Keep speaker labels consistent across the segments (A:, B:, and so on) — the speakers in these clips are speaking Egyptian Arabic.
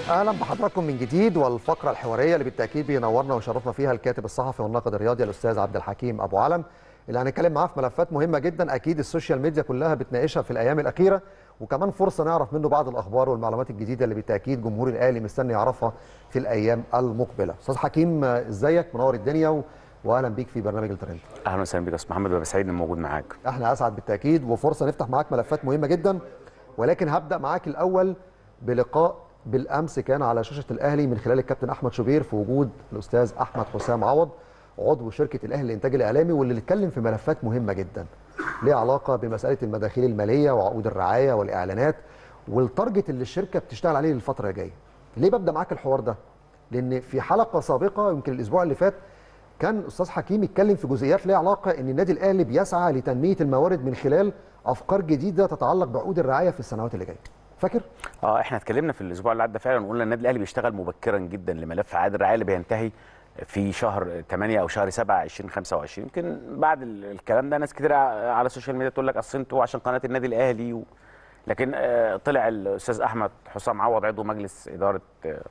A: اهلا بحضراتكم من جديد والفقره الحواريه اللي بالتاكيد بينورنا ويشرفنا فيها الكاتب الصحفي والناقد الرياضي الاستاذ عبد الحكيم ابو علم اللي هنتكلم معاه في ملفات مهمه جدا اكيد السوشيال ميديا كلها بتناقشها في الايام الاخيره وكمان فرصه نعرف منه بعض الاخبار والمعلومات الجديده اللي بالتاكيد جمهور الاهلي مستني يعرفها في الايام المقبله استاذ حكيم ازيك منور الدنيا و... واهلا بيك في برنامج الترند
B: اهلا وسهلا بك يا استاذ محمد ببقى سعيد اني موجود معاك
A: احنا اسعد بالتاكيد وفرصه نفتح معاك ملفات مهمه جدا ولكن هبدا معاك الاول بلقاء بالامس كان على شاشه الاهلي من خلال الكابتن احمد شوبير في وجود الاستاذ احمد حسام عوض عضو شركه الاهلي للانتاج الاعلامي واللي اتكلم في ملفات مهمه جدا ليها علاقه بمساله المداخيل الماليه وعقود الرعايه والاعلانات والتارجت اللي الشركه بتشتغل عليه للفتره الجايه ليه ببدا معاك الحوار ده لان في حلقه سابقه يمكن الاسبوع اللي فات كان استاذ حكيم يتكلم في جزئيات ليها علاقه ان النادي الاهلي بيسعى لتنميه الموارد من خلال افكار جديده تتعلق بعقود الرعايه في السنوات اللي جايه فاكر
B: اه احنا اتكلمنا في الاسبوع اللي عدى فعلا وقلنا النادي الاهلي بيشتغل مبكرا جدا لملف عقد الرعايه اللي بينتهي في شهر 8 او شهر 7 2025 يمكن بعد الكلام ده ناس كتير على السوشيال ميديا تقول لك اصل انتوا عشان قناه النادي الاهلي و... لكن آه طلع الاستاذ احمد حسام عوض عضو مجلس اداره آه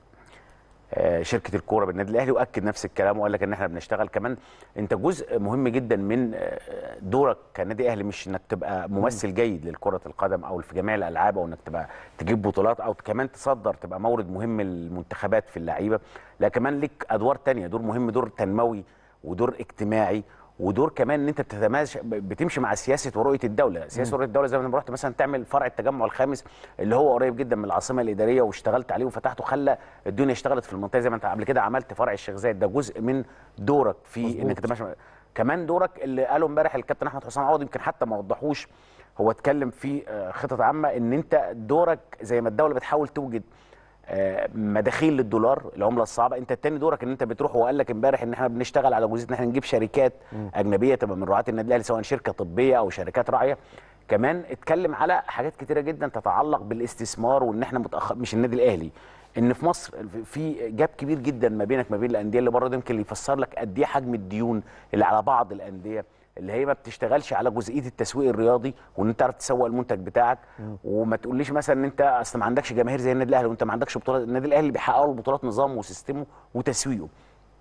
B: شركه الكوره بالنادي الاهلي واكد نفس الكلام وقال لك ان احنا بنشتغل كمان انت جزء مهم جدا من دورك كنادي اهلي مش انك تبقى ممثل جيد لكره القدم او في جميع الالعاب او انك تبقى تجيب بطولات او كمان تصدر تبقى مورد مهم للمنتخبات في اللعيبه لا كمان ليك ادوار تانية دور مهم دور تنموي ودور اجتماعي ودور كمان ان انت بتتماشى بتمشي مع سياسه ورؤيه الدوله، سياسه ورؤيه الدوله زي ما رحت مثلا تعمل فرع التجمع الخامس اللي هو قريب جدا من العاصمه الاداريه واشتغلت عليه وفتحته خلى الدنيا اشتغلت في المنطقه زي ما انت قبل كده عملت فرع الشيخ زايد ده جزء من دورك في مزبوط. انك تتماشى كمان دورك اللي قاله امبارح الكابتن احمد حسام عوض يمكن حتى ما وضحوش هو اتكلم في خطط عامه ان انت دورك زي ما الدوله بتحاول توجد مداخيل للدولار العمله الصعبه انت التاني دورك ان انت بتروح وقال لك امبارح ان احنا بنشتغل على جزئيه ان احنا نجيب شركات م. اجنبيه تبقى من رعاه النادي الاهلي سواء شركه طبيه او شركات راعيه كمان اتكلم على حاجات كتيره جدا تتعلق بالاستثمار وان احنا متاخر مش النادي الاهلي ان في مصر في جاب كبير جدا ما بينك ما بين الانديه اللي بره ده يمكن يفسر لك قد ايه حجم الديون اللي على بعض الانديه اللي هي ما بتشتغلش على جزئيه التسويق الرياضي وان انت تعرف تسوق المنتج بتاعك م. وما تقوليش مثلا ان انت اصل ما عندكش جماهير زي النادي الاهلي وانت ما عندكش بطولات النادي الاهلي بيحققوا البطولات نظامه وسيستمه وتسويقه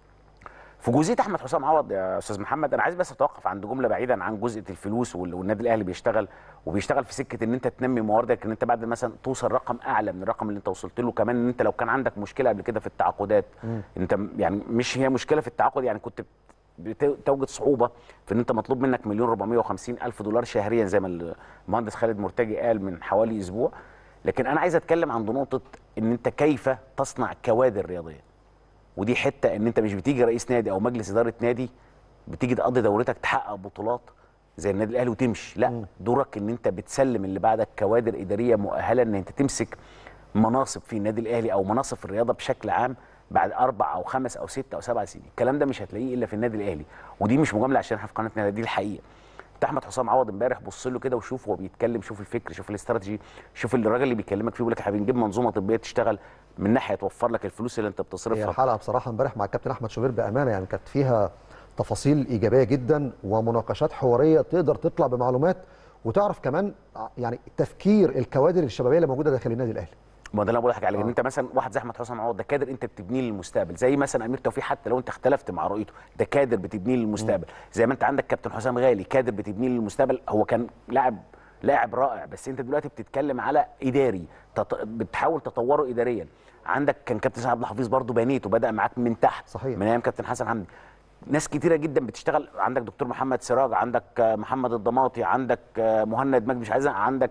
B: في جزئيه احمد حسام عوض يا استاذ محمد انا عايز بس اتوقف عند جمله بعيدا عن جزئيه الفلوس والنادي الاهلي بيشتغل وبيشتغل في سكه ان انت تنمي مواردك ان انت بعد مثلا توصل رقم اعلى من الرقم اللي انت وصلت له كمان ان انت لو كان عندك مشكله قبل كده في التعاقدات م. انت يعني مش هي مشكله في التعاقد يعني كنت بتوجد صعوبه في ان انت مطلوب منك مليون 450 الف دولار شهريا زي ما المهندس خالد مرتجي قال من حوالي اسبوع لكن انا عايز اتكلم عن نقطه ان انت كيف تصنع كوادر رياضيه ودي حته ان انت مش بتيجي رئيس نادي او مجلس اداره نادي بتيجي تقضي دورتك تحقق بطولات زي النادي الاهلي وتمشي لا دورك ان انت بتسلم اللي بعدك كوادر اداريه مؤهله ان انت تمسك مناصب في النادي الاهلي او مناصب في الرياضه بشكل عام بعد اربع او خمس او ست او سبع سنين الكلام ده مش هتلاقيه الا في النادي الاهلي ودي مش مجامله عشان احنا في قناه النادي دي الحقيقه انت احمد حسام عوض امبارح بص له كده وشوف هو بيتكلم شوف الفكر شوف الاستراتيجي شوف الراجل اللي بيكلمك فيه بيقول لك احنا بنجيب منظومه طبيه تشتغل من ناحيه توفر لك الفلوس اللي انت بتصرفها
A: هي الحلقه بصراحه امبارح مع الكابتن احمد شوبير بامانه يعني كانت فيها تفاصيل ايجابيه جدا ومناقشات حواريه تقدر تطلع بمعلومات وتعرف كمان يعني تفكير الكوادر الشبابيه اللي موجوده داخل النادي الاهلي
B: ما ده اللي بقول لك عليه ان انت مثلا واحد زي احمد حسام عوض ده كادر انت بتبنيه للمستقبل زي مثلا امير توفيق حتى لو انت اختلفت مع رؤيته ده كادر بتبنيه للمستقبل زي ما انت عندك كابتن حسام غالي كادر بتبنيه للمستقبل هو كان لاعب لاعب رائع بس انت دلوقتي بتتكلم على اداري تط... بتحاول تطوره اداريا عندك كان كابتن سعد عبد الحفيظ برضه بنيته بدا معاك من تحت
A: صحيح
B: من ايام كابتن حسن حمدي ناس كتيره جدا بتشتغل عندك دكتور محمد سراج عندك محمد الضماطي عندك مهند مجدي مش عايز عندك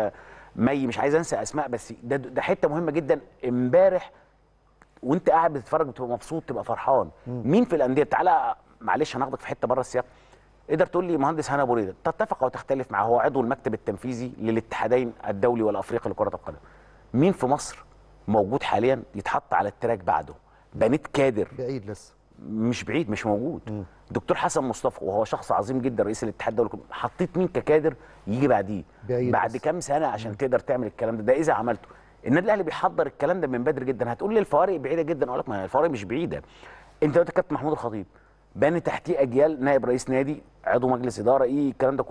B: مي مش عايز انسى اسماء بس ده ده حته مهمه جدا امبارح وانت قاعد بتتفرج بتبقى مبسوط تبقى فرحان م. مين في الانديه تعالى معلش هناخدك في حته بره السياق تقدر تقول لي مهندس هنا ابو ريده تتفق او تختلف معاه هو عضو المكتب التنفيذي للاتحادين الدولي والافريقي لكره القدم مين في مصر موجود حاليا يتحط على التراك بعده بنيت كادر
A: بعيد لسه
B: مش بعيد مش موجود م. دكتور حسن مصطفى وهو شخص عظيم جدا رئيس الاتحاد الدولي حطيت مين ككادر يجي بعديه بعد بس. كام سنه عشان م. تقدر تعمل الكلام ده ده اذا عملته النادي الاهلي بيحضر الكلام ده من بدري جدا هتقول لي الفوارق بعيده جدا اقول لك ما الفوارق مش بعيده انت دلوقتي كابتن محمود الخطيب باني تحتيه اجيال نائب رئيس نادي عضو مجلس اداره ايه الكلام ده كله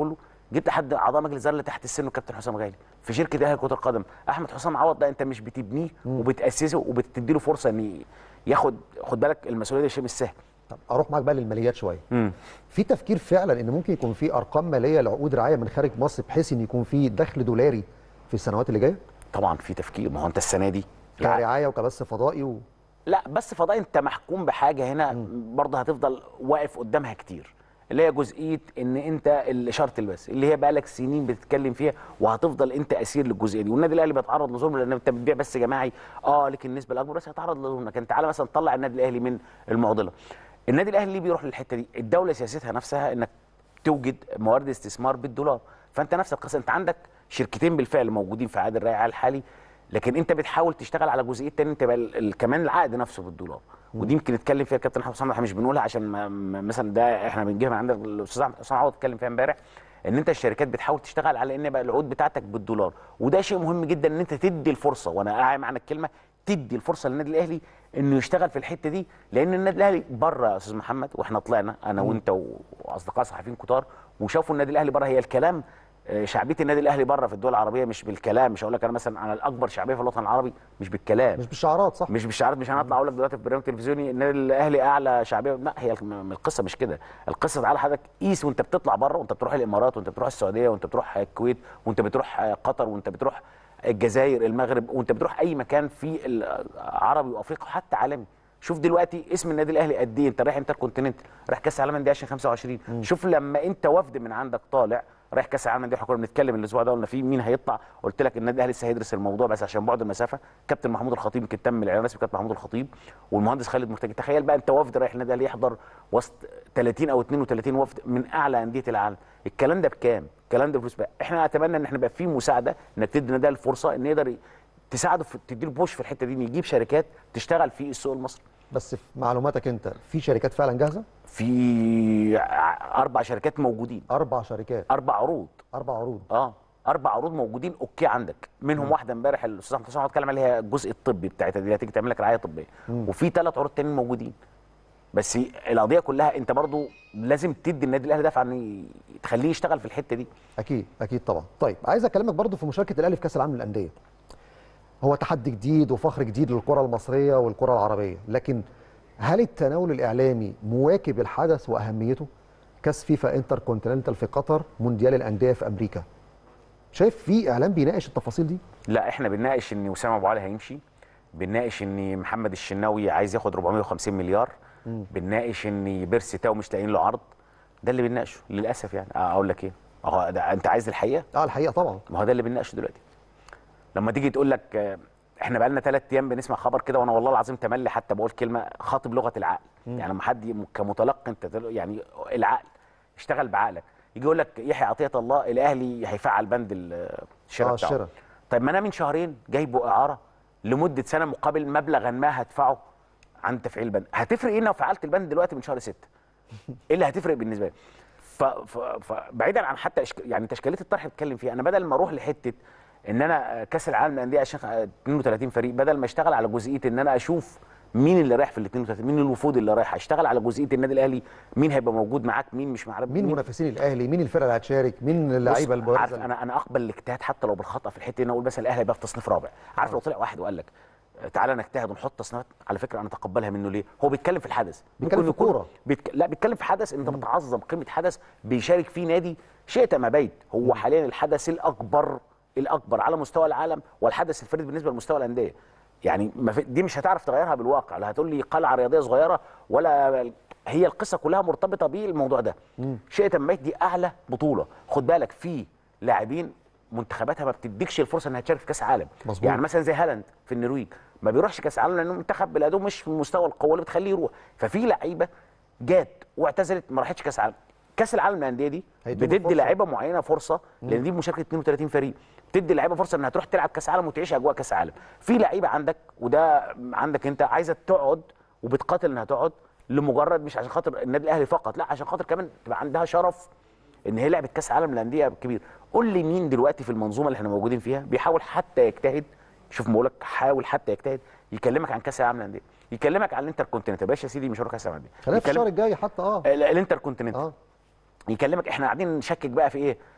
B: جبت حد اعضاء مجلس الاداره اللي تحت السن وكابتن حسام غالي في شركه اهلي كره القدم احمد حسام عوض ده انت مش بتبنيه وبتاسسه وبتدي له فرصه ان ياخد خد بالك المسؤوليه دي شيء مش سهل
A: طب اروح معاك بقى للماليات شويه في تفكير فعلا ان ممكن يكون في ارقام ماليه لعقود رعايه من خارج مصر بحيث ان يكون في دخل دولاري في السنوات اللي جايه
B: طبعا في تفكير ما هو انت السنه دي
A: كرعايه وكبث فضائي و...
B: لا بس فضائي انت محكوم بحاجه هنا برضه هتفضل واقف قدامها كتير اللي هي جزئيه ان انت اشاره البث اللي هي بقالك سنين بتتكلم فيها وهتفضل انت اسير للجزئيه دي والنادي الاهلي بيتعرض لظلم لان انت بتبيع بس جماعي اه لكن النسبه الاكبر بس هيتعرض لظلم لكن تعالى مثلا طلع النادي الاهلي من المعضله النادي الاهلي ليه بيروح للحته دي الدوله سياستها نفسها انك توجد موارد استثمار بالدولار فانت نفس القصه انت عندك شركتين بالفعل موجودين في عقد الرعايه الحالي لكن انت بتحاول تشتغل على جزئيه تاني انت بقى ال- ال- كمان العقد نفسه بالدولار ودي يمكن نتكلم فيها الكابتن حسام احنا مش بنقولها عشان ما ما- مثلا ده احنا بنجيبها من عندك الاستاذ أحمد حسام عوض اتكلم فيها امبارح ان انت الشركات بتحاول تشتغل على ان بقى العقود بتاعتك بالدولار وده شيء مهم جدا ان انت تدي الفرصه وانا معنى الكلمه تدي الفرصه للنادي الاهلي انه يشتغل في الحته دي لان النادي الاهلي بره يا استاذ محمد واحنا طلعنا انا وانت واصدقاء صحفيين كتار وشافوا النادي الاهلي بره هي الكلام آه، شعبيه النادي الاهلي بره في الدول العربيه مش بالكلام مش هقول لك انا مثلا انا الاكبر شعبيه في الوطن العربي مش بالكلام
A: مش بالشعارات صح
B: مش بالشعارات مش هنطلع اقول لك دلوقتي في برنامج تلفزيوني النادي الاهلي اعلى شعبيه لا هي الم- القصه مش كده القصه تعالى حضرتك قيس وانت بتطلع بره وانت بتروح الامارات وانت بتروح السعوديه وانت بتروح الكويت وانت بتروح قطر وانت بتروح الجزائر المغرب وانت بتروح اي مكان في العربي وافريقيا وحتى عالمي شوف دلوقتي اسم النادي الاهلي قد ايه انت رايح انتر كونتيننت رايح كاس العالم للانديه 2025 شوف لما انت وفد من عندك طالع رايح كاس العالم للانديه احنا كنا بنتكلم الاسبوع ده قلنا فيه مين هيطلع قلت لك النادي الاهلي لسه هيدرس الموضوع بس عشان بعد المسافه كابتن محمود الخطيب يمكن تم الاعلان الرسمي كابتن محمود الخطيب والمهندس خالد مرتجي تخيل بقى انت وفد رايح النادي الاهلي يحضر وسط 30 او 32 وفد من اعلى انديه العالم الكلام ده بكام الكلام ده بفلوس بقى احنا نتمنى ان احنا يبقى في مساعده انك تدي النادي الأهلي الفرصه ان يقدر ي- تساعده في تديله بوش في الحته دي ان يجيب شركات تشتغل في السوق المصري
A: بس في معلوماتك انت في شركات فعلا جاهزه
B: في ع- اربع شركات موجودين
A: اربع شركات
B: اربع عروض
A: اربع عروض
B: اه اربع عروض موجودين اوكي عندك منهم واحده امبارح الاستاذ احمد حسام اتكلم عليها الجزء الطبي بتاعتها دي اللي هتيجي تعمل لك رعايه طبيه وفي ثلاث عروض تانيين موجودين بس القضيه كلها انت برضو لازم تدي النادي الاهلي دفعه ان تخليه يشتغل في الحته دي
A: اكيد اكيد طبعا طيب عايز اكلمك برضو في مشاركه الاهلي في كاس العالم للانديه هو تحدي جديد وفخر جديد للكره المصريه والكره العربيه لكن هل التناول الاعلامي مواكب الحدث واهميته كاس فيفا انتر كونتيننتال في قطر مونديال الانديه في امريكا شايف في اعلام بيناقش التفاصيل دي
B: لا احنا بنناقش ان وسام ابو علي هيمشي بنناقش ان محمد الشناوي عايز ياخد 450 مليار بنناقش ان بيرسي تاو مش لاقيين له عرض ده اللي بنناقشه للاسف يعني اقول لك ايه اهو ده انت عايز الحقيقه
A: اه الحقيقه طبعا
B: ما هو ده اللي بنناقشه دلوقتي لما تيجي تقول لك آه، احنا بقالنا ثلاث ايام بنسمع خبر كده وانا والله العظيم تملي حتى بقول كلمه خاطب لغه العقل يعني لما حد ي- كمتلقي انت تل- يعني العقل اشتغل بعقلك يجي يقول لك يحيى عطيه الله الاهلي هيفعل بند ال- الشراء
A: اه
B: بتاعه
A: الشراء
B: طيب ما انا من شهرين جايبه اعاره لمده سنه مقابل مبلغا ما هدفعه عن تفعيل البند هتفرق ايه لو فعلت البند دلوقتي من شهر ستة ايه اللي هتفرق بالنسبه لي ف- ف- فبعيدا عن حتى إشك... يعني تشكيليه الطرح اللي بتكلم فيها انا بدل ما اروح لحته ان انا كاس العالم للانديه عشان 32 فريق بدل ما اشتغل على جزئيه ان انا اشوف مين اللي رايح في ال 32 مين الوفود اللي رايح اشتغل على جزئيه النادي الاهلي مين هيبقى موجود معاك مين مش معاك
A: مين منافسين الاهلي مين الفرقه اللي هتشارك مين اللعيبه
B: بص، عارف
A: البارزه
B: انا انا اقبل الاجتهاد حتى لو بالخطا في الحته دي انا اقول مثلا الاهلي هيبقى في تصنيف رابع عارف لو طلع واحد وقال لك آه، تعالى نجتهد ونحط تصنيفات على فكره انا اتقبلها منه ليه هو بيتكلم في الحدث
A: بيتكلم
B: ممكن
A: في
B: يكون-
A: الكورة.
B: بيتك... لا بيتكلم في حدث انت بتعظم قيمه حدث بيشارك فيه نادي شئت ما بيت هو حاليا الحدث الاكبر الاكبر على مستوى العالم والحدث الفريد بالنسبه لمستوى الانديه يعني ما في... دي مش هتعرف تغيرها بالواقع لا هتقول لي قلعه رياضيه صغيره ولا هي القصه كلها مرتبطه بالموضوع ده شئت ما بيت دي اعلى بطوله خد بالك في لاعبين منتخباتها ما بتديكش الفرصه انها تشارك في كاس عالم
A: مظبوط.
B: يعني مثلا زي هالاند في النرويج ما بيروحش كاس عالم لانه منتخب بلاده مش في مستوى القوه اللي بتخليه يروح ففي لعيبه جات واعتزلت ما راحتش كاس عالم كاس العالم للانديه دي
A: هيدوله
B: بتدي
A: فرصة.
B: لعيبه معينه فرصه لان دي مشاركه 32 فريق بتدي لعيبه فرصه انها تروح تلعب كاس عالم وتعيش اجواء كاس عالم في لعيبه عندك وده عندك انت عايزه تقعد وبتقاتل انها تقعد لمجرد مش عشان خاطر النادي الاهلي فقط لا عشان خاطر كمان تبقى عندها شرف ان هي لعبت كاس عالم للانديه كبير قول لي مين دلوقتي في المنظومه اللي احنا موجودين فيها بيحاول حتى يجتهد شوف بقول لك حاول حتى يجتهد يكلمك عن كاس العالم للانديه يكلمك عن الانتر كونتيننت باشا يا سيدي مش هروح كاس العالم للانديه
A: خلينا في
B: يكلم-
A: الشهر الجاي حتى اه
B: ال- الانتر كونتيننت
A: اه
B: يكلمك احنا قاعدين نشكك بقى في ايه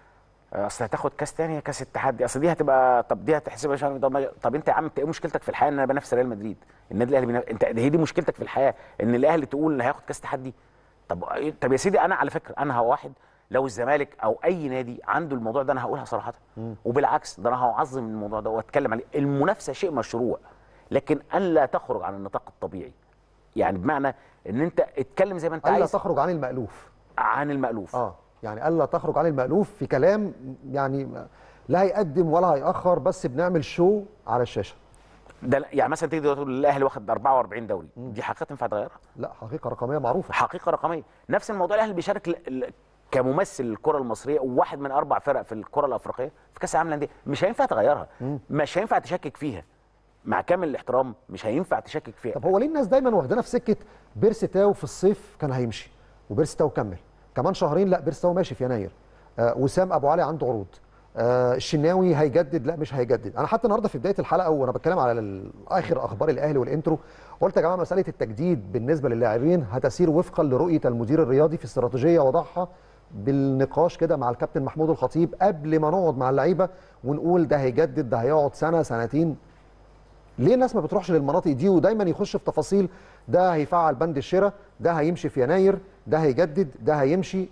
B: اصل هتاخد كاس تاني كاس التحدي اصل دي هتبقى طب دي هتحسبها شهر طب, ما- طب انت يا عم انت ايه مشكلتك في الحياه ان انا بنافس ريال مدريد النادي الاهلي بينا... انت هي دي مشكلتك في الحياه ان الاهلي تقول ان هياخد كاس تحدي طب طب يا سيدي انا على فكره انا هو واحد لو الزمالك او اي نادي عنده الموضوع ده انا هقولها صراحه وبالعكس ده انا هعظم الموضوع ده واتكلم عليه المنافسه شيء مشروع لكن ان لا تخرج عن النطاق الطبيعي يعني بمعنى ان انت اتكلم زي ما انت
A: الا
B: عايز
A: تخرج عن المالوف
B: عن المألوف
A: اه يعني الا تخرج عن المالوف في كلام يعني لا هيقدم ولا هيأخر بس بنعمل شو على الشاشه
B: ده يعني مثلا تيجي تقول الاهلي واخد 44 دوري دي حقيقه ينفع تغيرها
A: لا حقيقه رقميه معروفه
B: حقيقه رقميه نفس الموضوع الاهلي بيشارك ل- ل- كممثل للكره المصريه وواحد من اربع فرق في الكره الافريقيه في كاس العالم للانديه مش هينفع تغيرها مش هينفع تشكك فيها مع كامل الاحترام مش هينفع تشكك فيها
A: طب هو ليه الناس دايما واخدانا في سكه بيرسي تاو في الصيف كان هيمشي وبيرسي تاو كمل كمان شهرين لا بيرسي تاو ماشي في يناير آه وسام ابو علي عنده عروض آه الشناوي هيجدد لا مش هيجدد انا حتى النهارده في بدايه الحلقه وانا بتكلم على ال- اخر اخبار الاهلي والانترو قلت يا جماعه مساله التجديد بالنسبه للاعبين هتسير وفقا لرؤيه المدير الرياضي في استراتيجيه وضعها بالنقاش كده مع الكابتن محمود الخطيب قبل ما نقعد مع اللعيبه ونقول ده هيجدد ده هيقعد سنه سنتين ليه الناس ما بتروحش للمناطق دي ودايما يخش في تفاصيل ده هيفعل بند الشراء ده هيمشي في يناير ده هيجدد ده هيمشي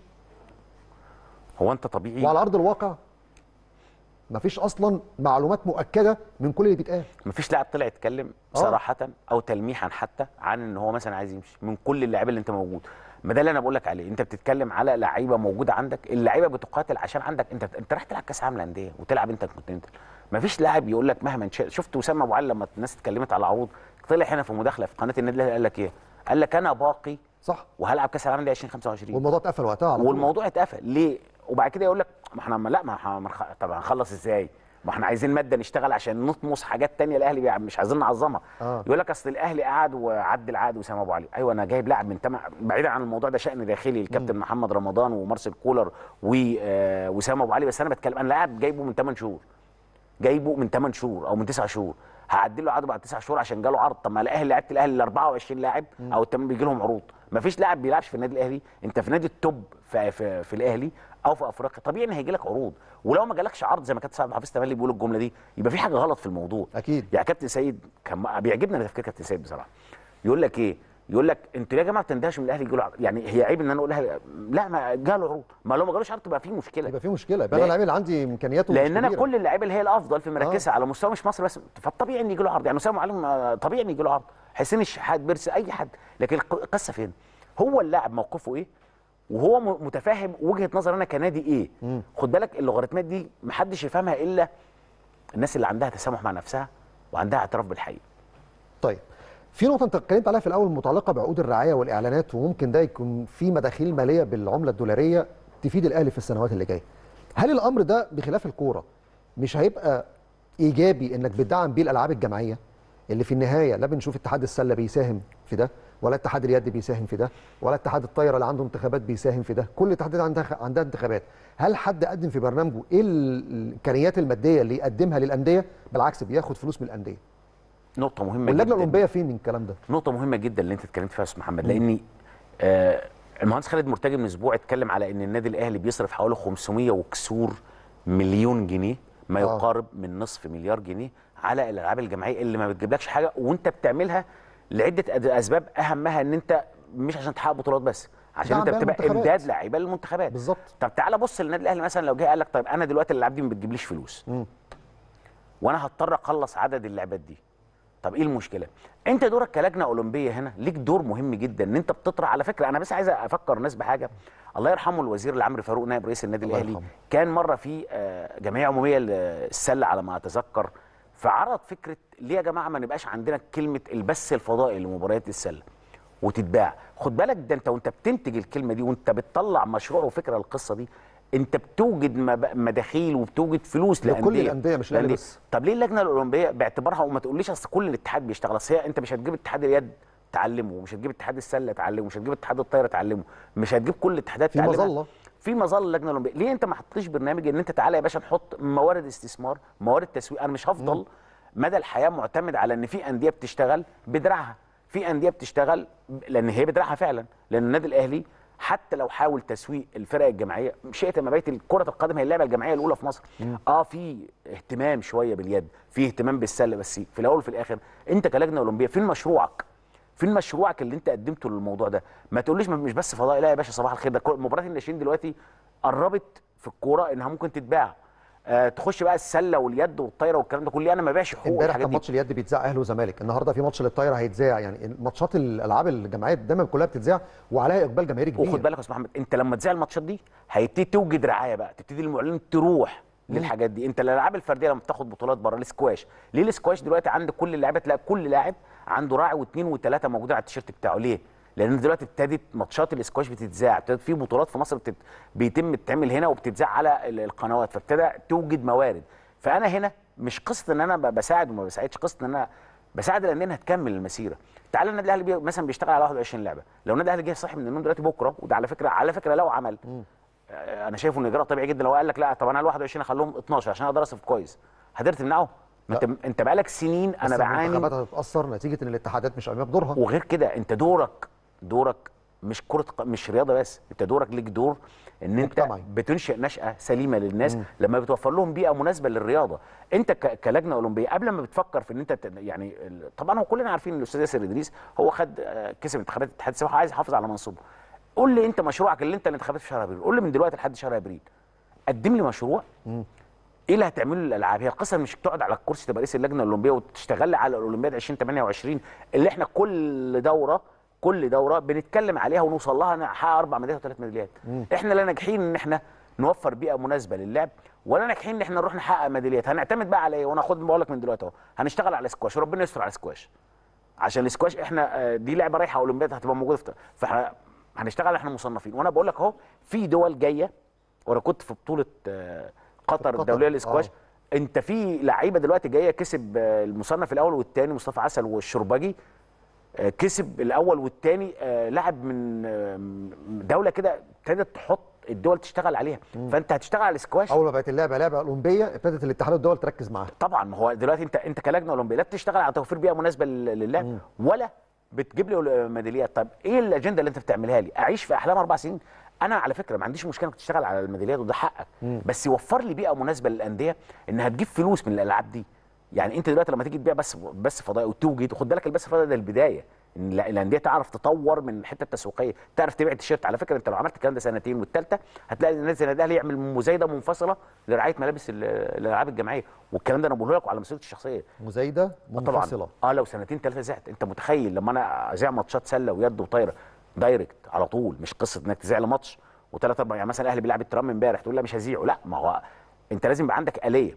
B: هو انت طبيعي
A: وعلى ارض الواقع مفيش اصلا معلومات مؤكده من كل اللي بيتقال
B: مفيش لاعب طلع يتكلم
A: آه.
B: صراحه او تلميحا حتى عن ان هو مثلا عايز يمشي من كل اللاعيبه اللي انت موجود ما ده اللي انا بقول لك عليه انت بتتكلم على لعيبه موجوده عندك اللعيبه بتقاتل عشان عندك انت انت رايح تلعب كاس عالم للانديه وتلعب انت كونتيننتال مفيش لاعب يقول لك مهما شاء شفت وسام ابو علي لما الناس اتكلمت على عروض طلع هنا في مداخله في قناه النادي الاهلي قال لك ايه قال لك انا باقي
A: صح
B: وهلعب كاس العالم للانديه 2025
A: والموضوع اتقفل وقتها على طول
B: والموضوع اتقفل ليه وبعد كده يقول لك ما احنا لا ما احنا ما نخ- طب هنخلص ازاي ما احنا عايزين ماده نشتغل عشان نطمس حاجات تانية الاهلي بيع- مش عايزين نعظمها
A: آه.
B: يقول لك اصل الاهلي قعد وعدل عقد وسام ابو علي ايوه انا جايب لاعب من تم... بعيدا عن الموضوع ده شان داخلي الكابتن محمد رمضان ومارسيل كولر و- آه، وسام ابو علي بس انا بتكلم انا لاعب جايبه من 8 شهور جايبه من 8 شهور او من 9 شهور هعدل له عقده بعد 9 شهور عشان جاله عرض طب ما الاهلي لعيبه الاهلي ال 24 لاعب او التمام بيجي لهم عروض ما فيش لاعب بيلعبش في النادي الاهلي انت في نادي التوب في, في, في الاهلي او في افريقيا طبيعي ان هيجي لك عروض ولو ما جالكش عرض زي ما كابتن سعد حفيظ تملي بيقول الجمله دي يبقى في حاجه غلط في الموضوع
A: أكيد.
B: يعني كابتن سيد كان بيعجبني انا تفكير كابتن سيد بصراحه يقول لك ايه يقول لك انتوا يا جماعه ما بتندهش من الاهلي يجوا له عرض يعني هي عيب ان انا اقول لها لا ما جاله عروض ما لو ما جالوش عرض تبقى في مشكله
A: يبقى في مشكله يبقى انا
B: ليه؟
A: اللاعب اللي عندي امكانياته مش
B: لان انا
A: كبيرة.
B: كل اللعيبه اللي هي الافضل في مراكزها على مستوى مش مصر بس فالطبيعي ان يجي له عرض يعني اسامه معلم آه، طبيعي ان يجي له عرض حسين الشحات بيرسي اي حد لكن الق- القصه فين هو اللاعب موقفه ايه وهو م- متفاهم وجهه نظر انا كنادي ايه خد بالك اللوغاريتمات دي محدش يفهمها الا الناس اللي عندها تسامح مع نفسها وعندها اعتراف بالحقيقه
A: طيب في نقطة أنت اتكلمت عليها في الأول متعلقة بعقود الرعاية والإعلانات وممكن ده يكون في مداخيل مالية بالعملة الدولارية تفيد الأهلي في السنوات اللي جاية. هل الأمر ده بخلاف الكورة مش هيبقى إيجابي إنك بتدعم بيه الألعاب الجماعية اللي في النهاية لا بنشوف اتحاد السلة بيساهم في ده ولا اتحاد اليد بيساهم في ده ولا اتحاد الطايرة اللي عنده انتخابات بيساهم في ده كل اتحادات عندها عندها انتخابات هل حد قدم في برنامجه ايه الامكانيات الماديه اللي يقدمها للانديه بالعكس بياخد فلوس من الانديه
B: نقطه مهمه
A: واللجنه
B: جدا
A: الاولمبيه فين من الكلام ده
B: نقطة مهمة جدا اللي انت اتكلمت فيها يا استاذ محمد لاني آه المهندس خالد مرتجي من اسبوع اتكلم على ان النادي الاهلي بيصرف حوالي 500 وكسور مليون جنيه ما
A: آه.
B: يقارب من نصف مليار جنيه على الالعاب الجماعيه اللي ما بتجيبلكش حاجه وانت بتعملها لعده أد- اسباب اهمها ان انت مش عشان تحقق بطولات بس عشان
A: دعم
B: انت
A: بيها
B: بتبقى
A: المنتخبات.
B: امداد لعيبه للمنتخبات
A: بالظبط.
B: طب تعالى بص للنادي الاهلي مثلا لو جه قال لك طيب انا دلوقتي الالعاب دي ما بتجيبليش فلوس
A: مم.
B: وانا هضطر اخلص عدد اللعبات دي طب ايه المشكله انت دورك كلجنه اولمبيه هنا ليك دور مهم جدا ان انت بتطرح على فكره انا بس عايز افكر الناس بحاجه الله يرحمه الوزير اللي عمرو فاروق نائب رئيس النادي
A: الله
B: الاهلي
A: يرحمه.
B: كان مره في آه، جمعيه عموميه للسله على ما اتذكر فعرض فكره ليه يا جماعه ما نبقاش عندنا كلمه البث الفضائي لمباريات السله وتتباع خد بالك ده انت وانت بتنتج الكلمه دي وانت بتطلع مشروع وفكره للقصه دي انت بتوجد مب- مداخيل وبتوجد فلوس
A: لكل
B: لانديه
A: الأندية مش الأهلي
B: لأندية.
A: بس.
B: طب ليه اللجنه الاولمبيه باعتبارها وما تقوليش اصل كل الاتحاد بيشتغل اصل هي انت مش هتجيب اتحاد اليد تعلمه ومش هتجيب اتحاد السله تعلمه مش هتجيب اتحاد الطايره تعلمه مش هتجيب كل الاتحادات
A: في
B: تعلمها.
A: مظلة.
B: في مظله اللجنه الاولمبيه ليه انت ما حطيتش برنامج ان انت تعالى يا باشا نحط موارد استثمار موارد تسويق انا مش هفضل مدى الحياه معتمد على ان في انديه بتشتغل بدراعها في انديه بتشتغل ب- لان هي بدراعها فعلا لان النادي الاهلي حتى لو حاول تسويق الفرق الجماعيه شئت ما بيت كره القدم هي اللعبه الجماعيه الاولى في مصر اه في اهتمام شويه باليد في اهتمام بالسله بس في الاول وفي الاخر انت كلجنه اولمبيه فين مشروعك فين مشروعك اللي انت قدمته للموضوع ده ما تقوليش مش بس فضائي لا يا باشا صباح الخير ده كل- مباراه الناشئين دلوقتي قربت في الكوره انها ممكن تتباع آه تخش بقى السله واليد والطايره والكلام ده كله انا ما بيعش حقوق
A: امبارح
B: الحاجات
A: كان
B: دي
A: ماتش اليد بيتذاع اهلي وزمالك النهارده في ماتش للطايره هيتذاع يعني ماتشات الالعاب الجماعيه دايما كلها بتتذاع وعليها اقبال جماهيري كبير
B: وخد بالك يا استاذ محمد انت لما تذيع الماتشات دي هيبتدي توجد رعايه بقى تبتدي المعلن تروح للحاجات دي انت الالعاب الفرديه لما بتاخد بطولات بره السكواش ليه السكواش دلوقتي عند كل اللاعبات تلاقي كل لاعب عنده راعي واثنين وثلاثه موجودين على التيشيرت بتاعه ليه لان دلوقتي ابتدت ماتشات الاسكواش بتتذاع ابتدت في بطولات في مصر بتت... بيتم تتعمل هنا وبتتذاع على ال- القنوات فابتدى توجد موارد فانا هنا مش قصه ان انا ب- بساعد وما بساعدش قصه ان انا بساعد لان انها تكمل المسيره تعال النادي الاهلي بي- مثلا بيشتغل على 21 لعبه لو النادي الاهلي جه صاحي من النوم دلوقتي بكره وده على فكره على فكره لو عمل آه، انا شايفه ان اجراء طبيعي جدا لو قال لك لا طب انا ال 21 اخليهم 12 عشان اقدر اصرف كويس قدرت تمنعه ما انت انت بقالك سنين انا
A: بس
B: بعاني
A: المنتخبات هتتاثر نتيجه ان الاتحادات مش قايمه بدورها
B: وغير كده انت دورك دورك مش كره ق- مش رياضه بس انت دورك ليك دور ان انت
A: مجتمعي.
B: بتنشئ نشاه سليمه للناس لما بتوفر لهم بيئه مناسبه للرياضه انت ك- كلجنه اولمبيه قبل ما بتفكر في ان انت ت- يعني ال- طبعا هو كلنا عارفين ان الاستاذ ياسر ادريس هو خد آه، كسب انتخابات الاتحاد السباحه عايز يحافظ على منصبه قول لي انت مشروعك اللي انت الانتخابات في شهر ابريل قول لي من دلوقتي لحد شهر ابريل قدم لي مشروع ايه اللي هتعمله للالعاب هي القصه مش تقعد على الكرسي تبقى رئيس اللجنه الاولمبيه وتشتغل على الاولمبياد 2028 اللي احنا كل دوره كل دوره بنتكلم عليها ونوصل لها نحقق اربع ميداليات وثلاث ميداليات احنا لا ناجحين ان احنا نوفر بيئه مناسبه للعب ولا ناجحين ان احنا نروح نحقق ميداليات هنعتمد بقى على ايه وانا خد بقول لك من دلوقتي اهو هنشتغل على سكواش وربنا يستر على سكواش عشان السكواش احنا آه، دي لعبه رايحه اولمبياد هتبقى موجوده في فاحنا هنشتغل احنا مصنفين وانا بقول لك اهو في دول جايه وانا كنت في بطوله آه، قطر
A: قطر،
B: الدوليه للسكواش
A: آه.
B: انت في لعيبه دلوقتي جايه كسب آه، المصنف الاول والثاني مصطفى عسل والشربجي آه، كسب الاول والثاني لاعب من آه، من دوله كده ابتدت تحط الدول تشتغل عليها فانت هتشتغل على السكواش
A: اول ما بقت اللعبه لعبه اولمبيه ابتدت الاتحاد والدول تركز معاها
B: طبعا ما هو دلوقتي انت انت كلجنه اولمبيه لا بتشتغل على توفير بيئه مناسبه لل- للعب ولا بتجيب لي ميداليات طب ايه الاجنده اللي انت بتعملها لي اعيش في احلام اربع سنين انا على فكره ما عنديش مشكله انك تشتغل على الميداليات وده حقك بس وفر لي بيئه مناسبه للانديه انها تجيب فلوس من الالعاب دي يعني انت دلوقتي لما تيجي تبيع بس بس فضائي وتوجد وخد بالك البث الفضائي ده البدايه ان لا- الانديه تعرف تطور من الحته التسويقيه تعرف تبيع تيشيرت على فكره انت لو عملت الكلام ده سنتين والثالثه هتلاقي النادي زي النادي الاهلي يعمل مزايده منفصله لرعايه ملابس ال- الالعاب الجماعيه والكلام ده انا بقوله لك على مسؤوليتي الشخصيه
A: مزايده منفصله
B: طبعا اه لو سنتين ثلاثه زعت انت متخيل لما انا اذيع ماتشات سله ويد وطايره دايركت على طول مش قصه انك تذيع لي ماتش وثلاث اربع يعني مثلا الاهلي بيلعب الترام امبارح تقول لا مش هذيعه لا ما هو انت لازم يبقى عندك اليه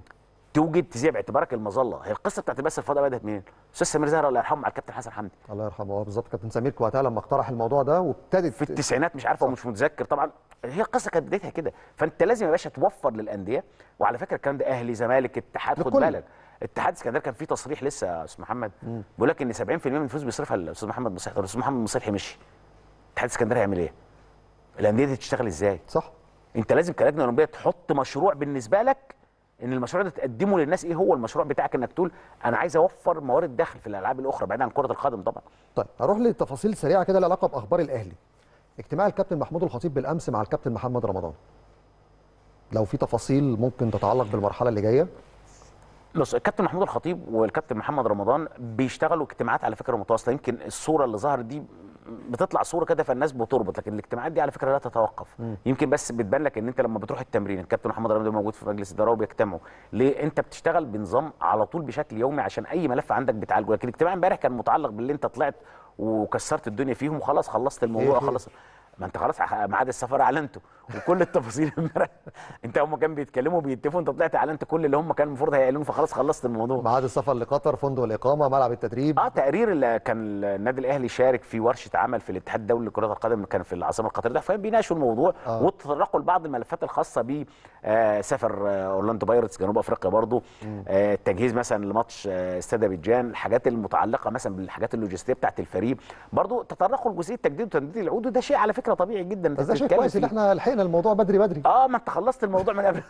B: توجد تذيع باعتبارك المظله هي القصه بتاعت البث الفضاء بدات منين؟ استاذ سمير زهر الله يرحمه مع الكابتن حسن حمدي
A: الله يرحمه هو بالظبط كابتن سمير وقتها لما اقترح الموضوع ده وابتدت
B: في التسعينات مش عارفه ومش متذكر طبعا هي القصه كانت بدايتها كده فانت لازم يا باشا توفر للانديه وعلى فكره الكلام ده اهلي زمالك اتحاد خد
A: لكل.
B: بالك اتحاد اسكندريه كان فيه تصريح لسه يا استاذ محمد بيقول لك ان 70% من الفلوس بيصرفها الاستاذ محمد مصلحي طب الاستاذ محمد مصلحي مشي اتحاد اسكندريه هيعمل ايه؟ الانديه دي تشتغل ازاي؟
A: صح
B: انت لازم كلجنه اولمبيه تحط مشروع بالنسبه لك ان المشروع ده تقدمه للناس ايه هو المشروع بتاعك انك تقول انا عايز اوفر موارد دخل في الالعاب الاخرى بعيد عن كره القدم طبعا
A: طيب هروح لتفاصيل سريعه كده لها علاقه باخبار الاهلي اجتماع الكابتن محمود الخطيب بالامس مع الكابتن محمد رمضان لو في تفاصيل ممكن تتعلق بالمرحله اللي جايه
B: بص الكابتن محمود الخطيب والكابتن محمد رمضان بيشتغلوا اجتماعات على فكره متواصله يمكن الصوره اللي ظهرت دي بتطلع صوره كده فالناس بتربط لكن الاجتماعات دي على فكره لا تتوقف يمكن بس بتبان لك ان انت لما بتروح التمرين الكابتن محمد رمضان موجود في مجلس الاداره وبيجتمعوا ليه انت بتشتغل بنظام على طول بشكل يومي عشان اي ملف عندك بتعالجه لكن الاجتماع امبارح كان متعلق باللي انت طلعت وكسرت الدنيا فيهم وخلاص خلصت الموضوع
A: إيه خير؟
B: خلص ما انت خلاص ميعاد السفر اعلنته وكل التفاصيل امبارح انت هم كانوا بيتكلموا بيتفقوا انت طلعت اعلنت كل اللي هم كان المفروض هيعلنوا فخلاص خلصت الموضوع
A: ميعاد السفر لقطر فندق الاقامه ملعب التدريب
B: اه تقرير اللي كان النادي الاهلي شارك في ورشه عمل في الاتحاد الدولي لكره القدم كان في العاصمه القطريه فهم بيناقشوا الموضوع
A: آه.
B: وتطرقوا لبعض الملفات الخاصه ب آه سفر آه اورلاندو بايرتس جنوب افريقيا برضو آه التجهيز مثلا لماتش آه استاد ابيجان الحاجات المتعلقه مثلا بالحاجات اللوجستيه بتاعه الفريق برضو تطرقوا لجزئيه تجديد وتجديد العقود وده شيء على فكره طبيعي جدا
A: بس ده شيء
B: تتكلم
A: كويس ان
B: فيه.
A: احنا لحقنا الموضوع بدري بدري
B: اه ما انت خلصت الموضوع من قبل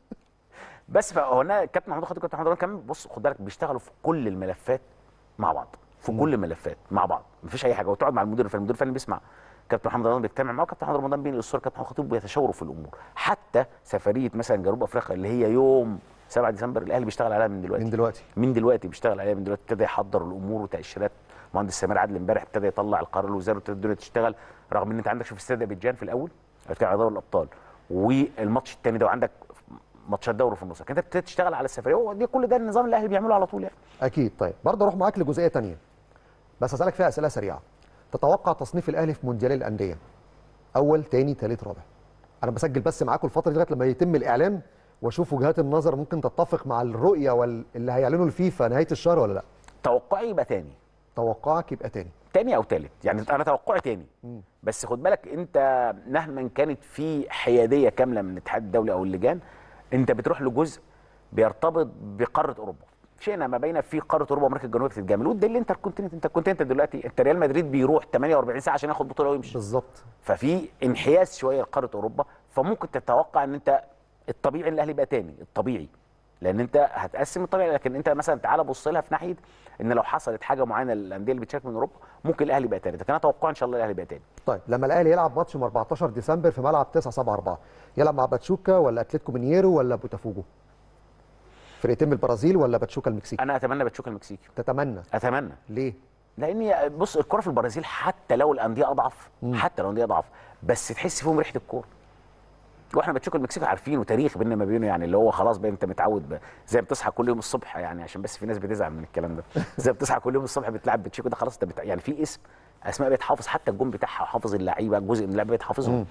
B: بس فهنا كابتن محمود خطيب كابتن محمود رمضان كمان بص خد بالك بيشتغلوا في كل الملفات مع بعض في كل الملفات مع بعض مفيش اي حاجه وتقعد مع المدير الفني المدير الفني بيسمع كابتن محمد رمضان بيجتمع معاه كابتن محمد رمضان بين الاسره كابتن محمد خطيب بيتشاوروا في الامور حتى سفريه مثلا جنوب افريقيا اللي هي يوم 7 ديسمبر الاهلي بيشتغل عليها من دلوقتي
A: من دلوقتي
B: من دلوقتي بيشتغل عليها من دلوقتي ابتدى يحضر الامور وتاشيرات مهندس سمير عادل امبارح ابتدى يطلع القرار الوزاري وابتدى الدنيا تشتغل رغم ان انت عندك شوف استاد ابيجان في الاول بتتكلم على دوري الابطال والماتش الثاني ده وعندك ماتشات دوري في النص لكن انت ابتديت تشتغل على السفريه هو دي كل ده النظام الاهلي بيعمله على طول يعني
A: اكيد طيب برضه اروح معاك لجزئيه تانية بس اسالك فيها اسئله سريعه تتوقع تصنيف الاهلي في مونديال الانديه اول تاني تالت رابع انا بسجل بس معاكم الفتره دي لغايه لما يتم الاعلان واشوف وجهات النظر ممكن تتفق مع الرؤيه وال... اللي هيعلنوا الفيفا نهايه الشهر ولا لا
B: توقعي يبقى تاني
A: توقعك يبقى تاني
B: تاني او تالت يعني انا توقعي تاني
A: مم.
B: بس خد بالك انت مهما كانت في حياديه كامله من الاتحاد الدولي او اللجان انت بتروح لجزء بيرتبط بقاره اوروبا شئنا ما بين في قاره اوروبا وامريكا الجنوبيه بتتجامل وده اللي انت الكونتيننت انت الكونتيننت دلوقتي انت ريال مدريد بيروح 48 ساعه عشان ياخد بطوله ويمشي
A: بالظبط
B: ففي انحياز شويه لقاره اوروبا فممكن تتوقع ان انت الطبيعي ان الاهلي يبقى تاني الطبيعي لان انت هتقسم الطبيعي لكن انت مثلا تعالى بص لها في ناحيه ان لو حصلت حاجه معينه للانديه اللي بتشارك من اوروبا ممكن الاهلي يبقى تاني لكن انا اتوقع ان شاء الله الاهلي يبقى تاني
A: طيب لما الاهلي يلعب ماتش يوم 14 ديسمبر في ملعب 9 7 4 يلعب مع باتشوكا ولا اتلتيكو مينيرو ولا بوتافوجو فرقتين من البرازيل ولا باتشوكا المكسيكي
B: انا اتمنى باتشوكا المكسيكي
A: تتمنى
B: اتمنى
A: ليه
B: لان بص الكره في البرازيل حتى لو الانديه اضعف حتى لو الانديه اضعف بس تحس فيهم ريحه الكوره واحنا باتشوكا المكسيكي عارفين وتاريخ بيننا ما بينه يعني اللي هو خلاص بقى انت متعود بقى زي ما بتصحى كل يوم الصبح يعني عشان بس في ناس بتزعل من الكلام ده زي ما بتصحى كل يوم الصبح بتلعب باتشوكا ده خلاص انت بتاع يعني في اسم اسماء بقت حافظ حتى الجون بتاعها وحافظ اللعيبه جزء من اللعيبه بقت حافظهم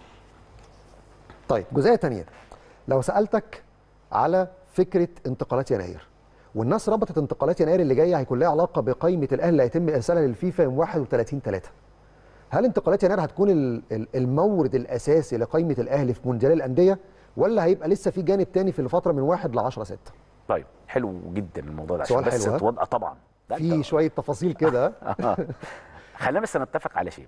A: طيب جزئيه تانية لو سالتك على فكره انتقالات يناير والناس ربطت انتقالات يناير اللي جايه هيكون لها علاقه بقائمه الاهلي اللي هيتم ارسالها للفيفا يوم 31 3 هل انتقالات يناير هتكون ال- ال- المورد الاساسي لقائمه الاهلي في مونديال الانديه ولا هيبقى لسه في جانب تاني في الفتره من 1 ل 10 6
B: طيب حلو جدا الموضوع ده عشان
A: سؤال
B: بس
A: حلو، ها؟
B: توضح طبعا لا،
A: في
B: أنت-
A: شويه تفاصيل كده
B: خلينا بس نتفق على شيء